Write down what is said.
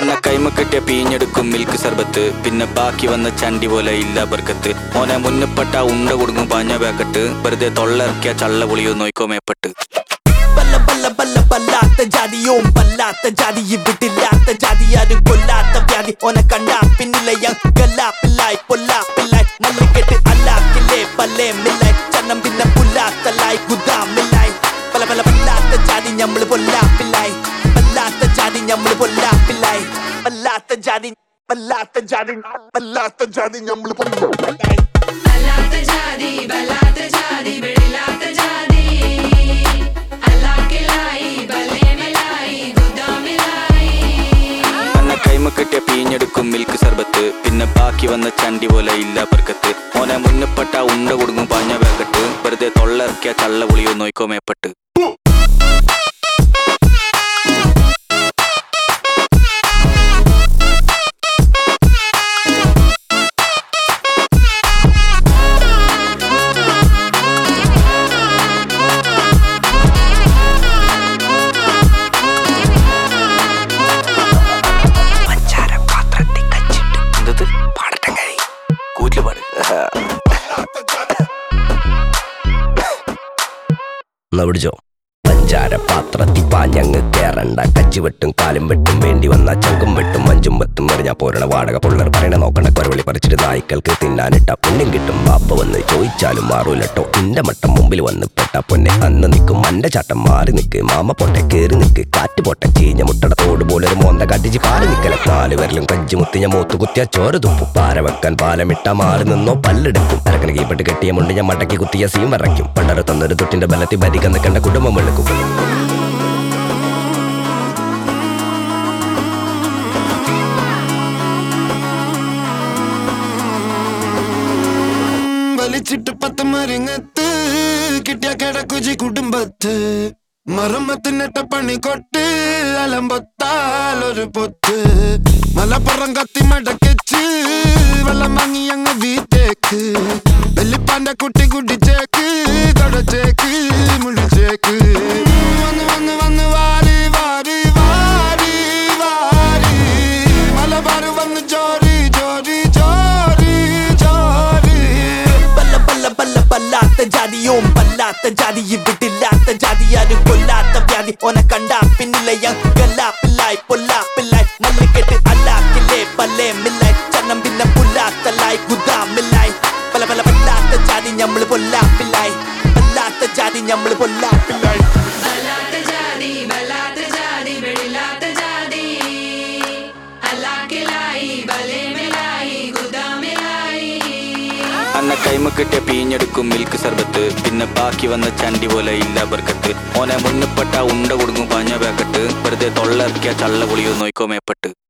അന്ന കൈമ കെട്ടിയ പീഞ്ഞെടുക്കും മിൽക്ക് സർബത്ത് പിന്നെ ബാക്കി വന്ന ചണ്ടി പോലെ ഇല്ല ബർക്കത്ത് ഓനെ മുന്നപ്പെട്ട ഉണ്ട കൊടുക്കും പാഞ്ഞ പാക്കറ്റ് വെറുതെ തൊള്ളയിറക്കിയ ചള്ള പൊളിയോ നോയിക്കോ മേപ്പെട്ട് ബല്ല ബല്ല ബല്ല ബല്ലാത്ത ജാതിയും ബല്ലാത്ത ജാതി ഇവിടില്ലാത്ത ജാതി ആരും കൊല്ലാത്ത വ്യാധി ഓനെ കണ്ടാ പിന്നിലെ ഗല്ലാപ്പില്ലായി പൊല്ലാപ്പില്ലായി മല്ലിക്കെട്ട് അല്ലാക്കില്ലേ പല്ലേ മില്ലായി ചന്നം പിന്നെ പുല്ലാത്തല്ലായി ഗുദാമില്ലായി പല പല ബല്ലാത്ത ജാതി ഞമ്മള് പൊല്ലാപ്പില്ലായി ബല്ലാത്ത ജാതി ഞമ്മള് പൊല്ലാപ്പില്ലായി ബല്ലാത്ത ജാതി ബല്ലാത്ത ജാതി ബല്ലാത്ത ജാതി ഞമ്മള് പൊല്ലാപ്പില്ലായി അല്ലാത്ത ജാതി ബലാത്ത ജാതി വെളിലാത്ത ജാതി അല്ലാക്കിലായി ബലേമലായി ഗുദാമിലായി അന്ന കൈമ കെട്ടിയ പീഞ്ഞെടുക്കും മിൽക്ക് സർബത്ത് പിന്നെ ബാക്കി വന്ന ചണ്ടി പോലെ ഇല്ല ബർക്കത്ത് ഓനെ മുന്നപ്പെട്ട ഉണ്ട കൊടുക്കും പാഞ്ഞ പാക്കറ്റ് വെറുതെ തൊള്ളയിറക്കിയ ചള്ള പൊളിയോ നോയിക്കോ മേപ്പെട്ട് എന്തത് പാടട്ടെ കഴി കൂറ്റില് പാട് എന്നാ പിടിച്ചോ പഞ്ചാര പാത്രത്തിൽ പാഞ്ഞങ്ങ് കേറണ്ട കച്ചി വെട്ടും കാലും വെട്ടും വേണ്ടി വന്ന ചങ്കും വെട്ടും മഞ്ചും വെത്തും എറിഞ്ഞാ പോരണ വാടക പുള്ളർ പറയണ നോക്കണ്ട കൊരവളി പറിച്ചിട്ട് നായ്ക്കൾക്ക് തിന്നാനിട്ട പുണ്യം കിട്ടും ബാപ്പ വന്ന് ചോദിച്ചാലും മാറൂലട്ടോ ഇന്റെ മട്ടം മുമ്പിൽ വന്ന് പെട്ട പൊന്നെ അന്ന് നിൽക്കും മന്റെ ചട്ടം മാറി നിക്ക് മാമ പൊട്ടെ കേറി നിക്ക് കാറ്റ് പൊട്ടെ ചീഞ്ഞ മുട്ടട തോട് പോലെ ഒരു മോന്ത കാട്ടിച്ച് കാല് നിക്കല നാല് വിരലും കഞ്ചി മുത്തിഞ്ഞ മൂത്ത് കുത്തിയ ചോര തുപ്പും പാര വെക്കാൻ പാലമിട്ട മാറി നിന്നോ പല്ലെടുക്കും അരക്കണ കീപ്പെട്ട് കെട്ടിയ മുണ്ട് ഞാൻ മടക്കി കുത്തിയ സീം വരയ്ക്കും പണ്ടര തന്നൊരു തൊട്ടിന്റെ ബലത്തിൽ ഭരിക്കുന്ന കണ്ട കുടുംബം വെളുക്കും വലിച്ചിട്ട് പത്ത് മരിങ്ങത്ത് കിട്ടിയ കിടക്കുജി കുടുംബത്ത് മറുമത്തിനിട്ട പണി കൊട്ട് അലമ്പൊത്താൽ ഒരു പൊത്ത് മലപ്പുറം കത്തി മടക്കിച്ച് വെള്ളം വാങ്ങി അങ്ങ് വീട്ടേക്ക് വെല്ലിപ്പാന്റെ കുട്ടി കുടിച്ചേക്ക് തുടച്ചേക്ക് മുടിച്ചേക്ക് വന്ന് വന്ന് വന്ന് വാരി വാരി വാരി വാരി മലബാർ വന്ന് ചോരി ചോരി ചോരി ചോരി ബല്ല ബല്ല ബല്ല ബല്ലാത്ത ജാതിയും ബല്ലാത്ത ജാതി ഇവിടില്ലാത്ത ജാതി ആരും കൊല്ലാത്ത വ്യാധി ഓനെ കണ്ടാ പിന്നിലെ ഗല്ലാപ്പില്ലായി പൊല്ലാപ്പില്ലായി മല്ലിക്കെട്ട് അല്ലാക്കില്ലേ പല്ലേ മില്ലായി ചന്നം പിന്നെ പുല്ലാത്തല്ലായി ഗുദാമില്ലായി പല പല ബല്ലാത്ത ജാതി ഞമ്മള് പൊല്ലാപ്പില്ലായി ബല്ലാത്ത ജാതി ഞമ്മള് പൊല്ലാപ്പില്ലായി അല്ലാത്ത ജാതി ബലാത്ത ജാതി വെളിലാത്ത ജാതി അല്ലാക്കിലായി ബലേമലായി ഗുദാമിലായി അന്ന കൈമ കെട്ടിയ പീഞ്ഞെടുക്കും മിൽക്ക് സർബത്ത് പിന്നെ ബാക്കി വന്ന ചണ്ടി പോലെ ഇല്ല ബർക്കത്ത് ഓനെ മുന്നപ്പെട്ട ഉണ്ട കൊടുക്കും പാഞ്ഞ പാക്കറ്റ് വെറുതെ തൊള്ളയിറക്കിയ ചള്ള പൊളിയോ നോയിക്കോ മേപ്പെട്ട്